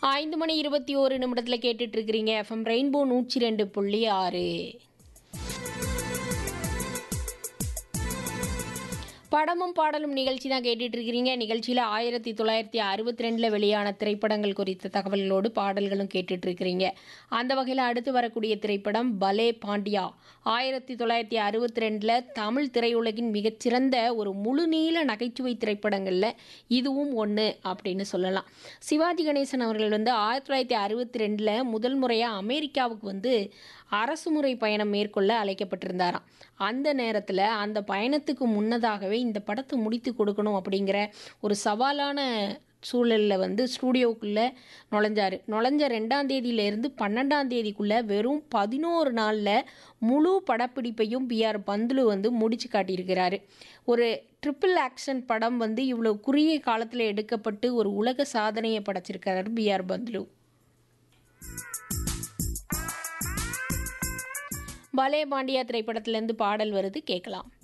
ஐந்து மணி இருபத்தி ஓரு நிமிடத்தில் கேட்டுட்டு இருக்கிறீங்க எஃப்எம் ரெயின்போ நூற்றி ரெண்டு புள்ளி ஆறு படமும் பாடலும் நிகழ்ச்சி தான் கேட்டுட்டு இருக்கிறீங்க நிகழ்ச்சியில் ஆயிரத்தி தொள்ளாயிரத்தி அறுபத்தி ரெண்டில் வெளியான திரைப்படங்கள் குறித்த தகவல்களோடு பாடல்களும் கேட்டுட்டு இருக்கிறீங்க அந்த வகையில் அடுத்து வரக்கூடிய திரைப்படம் பலே பாண்டியா ஆயிரத்தி தொள்ளாயிரத்தி அறுபத்தி ரெண்டில் தமிழ் திரையுலகின் மிகச்சிறந்த ஒரு முழுநீள நகைச்சுவை திரைப்படங்களில் இதுவும் ஒன்று அப்படின்னு சொல்லலாம் சிவாஜி கணேசன் அவர்கள் வந்து ஆயிரத்தி தொள்ளாயிரத்தி அறுபத்தி ரெண்டில் முதல் முறையாக அமெரிக்காவுக்கு வந்து அரசுமுறை பயணம் மேற்கொள்ள அழைக்கப்பட்டிருந்தாராம் அந்த நேரத்தில் அந்த பயணத்துக்கு முன்னதாகவே இந்த படத்தை முடித்து கொடுக்கணும் அப்படிங்கிற ஒரு சவாலான சூழலில் வந்து ஸ்டூடியோவுக்குள்ளே நுழைஞ்சார் நுழைஞ்ச ரெண்டாம் தேதியிலேருந்து பன்னெண்டாம் தேதிக்குள்ளே வெறும் பதினோரு நாளில் முழு படப்பிடிப்பையும் பிஆர் பந்துலு வந்து முடிச்சு காட்டியிருக்கிறாரு ஒரு ட்ரிபிள் ஆக்ஷன் படம் வந்து இவ்வளோ குறுகிய காலத்தில் எடுக்கப்பட்டு ஒரு உலக சாதனையை படைச்சிருக்கிறாரு பிஆர் பந்துலு பலே பாண்டியா திரைப்படத்திலேருந்து பாடல் வருது கேட்கலாம்